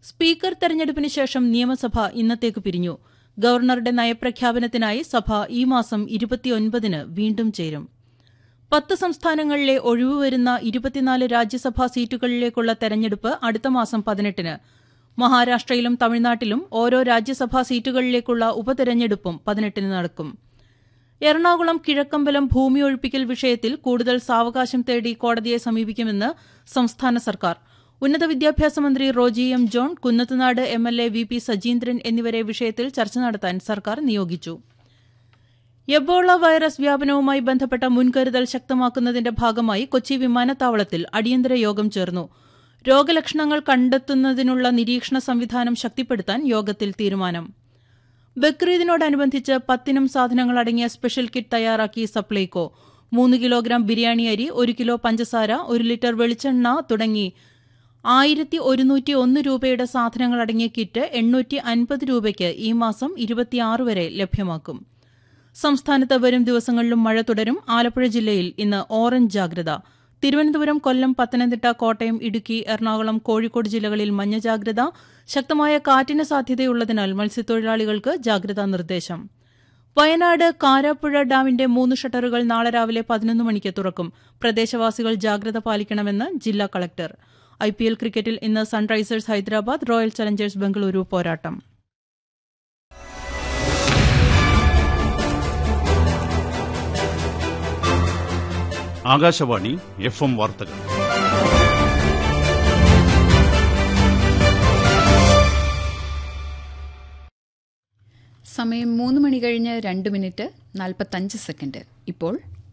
speaker തെരഞ്ഞെടുപ്പിന് ശേഷം നിയമസഭ ഇന്നത്തേക്ക് പിരിഞ്ഞു ഗവർണറുടെ നയപ്രഖ്യാപനത്തിനായി സഭ ഈ മാസം ഇരുപത്തിയൊൻപതിന് വീണ്ടും ചേരും പത്ത് സംസ്ഥാനങ്ങളിലെ ഒഴിവ് വരുന്ന ഇരുപത്തിനാല് രാജ്യസഭാ സീറ്റുകളിലേക്കുള്ള തെരഞ്ഞെടുപ്പ് അടുത്ത മാസം പതിനെട്ടിന് മഹാരാഷ്ട്രയിലും തമിഴ്നാട്ടിലും ഓരോ രാജ്യസഭാ സീറ്റുകളിലേക്കുള്ള ഉപതെരഞ്ഞെടുപ്പും പതിനെട്ടിന് നടക്കും എറണാകുളം കിഴക്കമ്പലം ഭൂമി ഒഴിപ്പിക്കൽ വിഷയത്തിൽ കൂടുതൽ സാവകാശം തേടി കോടതിയെ സമീപിക്കുമെന്ന് സംസ്ഥാന സർക്കാർ ഉന്നത വിദ്യാഭ്യാസ മന്ത്രി Roji M John Kunnathunad M L A V P Sajeendran എന്നിവരെ വിഷയത്തിൽ ചർച്ച നടത്താൻ സർക്കാർ നിയോഗിച്ചു എബോള വൈറസ് വ്യാപനവുമായി ബന്ധപ്പെട്ട മുൻകരുതൽ ശക്തമാക്കുന്നതിന്റെ ഭാഗമായി കൊച്ചി വിമാനത്താവളത്തിൽ അടിയന്തര യോഗം ചേർന്നു രോഗലക്ഷണങ്ങൾ കണ്ടെത്തുന്നതിനുള്ള നിരീക്ഷണ സംവിധാനം ശക്തിപ്പെടുത്താൻ യോഗത്തിൽ തീരുമാനം ബക്രീദിനോടനുബന്ധിച്ച് പത്തിനും സാധനങ്ങൾ അടങ്ങിയ സ്പെഷ്യൽ കിറ്റ് തയ്യാറാക്കി സപ്ലൈകോ മൂന്ന് കിലോഗ്രാം ബിരിയാണി അരി ഒരു കിലോ പഞ്ചസാര ഒരു ലിറ്റർ വെളിച്ചെണ്ണ തുടങ്ങി ആയിരത്തി ഒരുന്നൂറ്റി ഒന്ന് രൂപയുടെ സാധനങ്ങൾ അടങ്ങിയ കിറ്റ് എണ്ണൂറ്റി അൻപത് രൂപയ്ക്ക് ഈ മാസം ഇരുപത്തിയാറ് വരെ ലഭ്യമാക്കും സംസ്ഥാനത്ത് വരും ദിവസങ്ങളിലും മഴ തുടരും ആലപ്പുഴ ജില്ലയിൽ ഇന്ന് ഓറഞ്ച് ജാഗ്രത തിരുവനന്തപുരം കൊല്ലം പത്തനംതിട്ട കോട്ടയം ഇടുക്കി എറണാകുളം കോഴിക്കോട് ജില്ലകളിൽ മഞ്ഞ ജാഗ്രത ശക്തമായ കാറ്റിന് സാധ്യതയുള്ളതിനാൽ മത്സ്യത്തൊഴിലാളികൾക്ക് ജാഗ്രതാ നിർദ്ദേശം വയനാട് കാരാപ്പുഴ ഡാമിന്റെ മൂന്ന് ഷട്ടറുകൾ നാളെ രാവിലെ പതിനൊന്ന് മണിക്ക് തുറക്കും പ്രദേശവാസികൾ ജാഗ്രത പാലിക്കണമെന്ന് ജില്ലാ കളക്ടർ ഐ പി എൽ ക്രിക്കറ്റിൽ ഇന്ന് Sunrisers Hyderabad royal challengers Bengaluru പോരാട്ടം ആകാശവാണി എഫ് എം വാർത്തകൾ സമയം മൂന്ന് മണി കഴിഞ്ഞ് രണ്ട് മിനിറ്റ് നാൽപ്പത്തഞ്ച് സെക്കൻഡ് ഇപ്പോൾ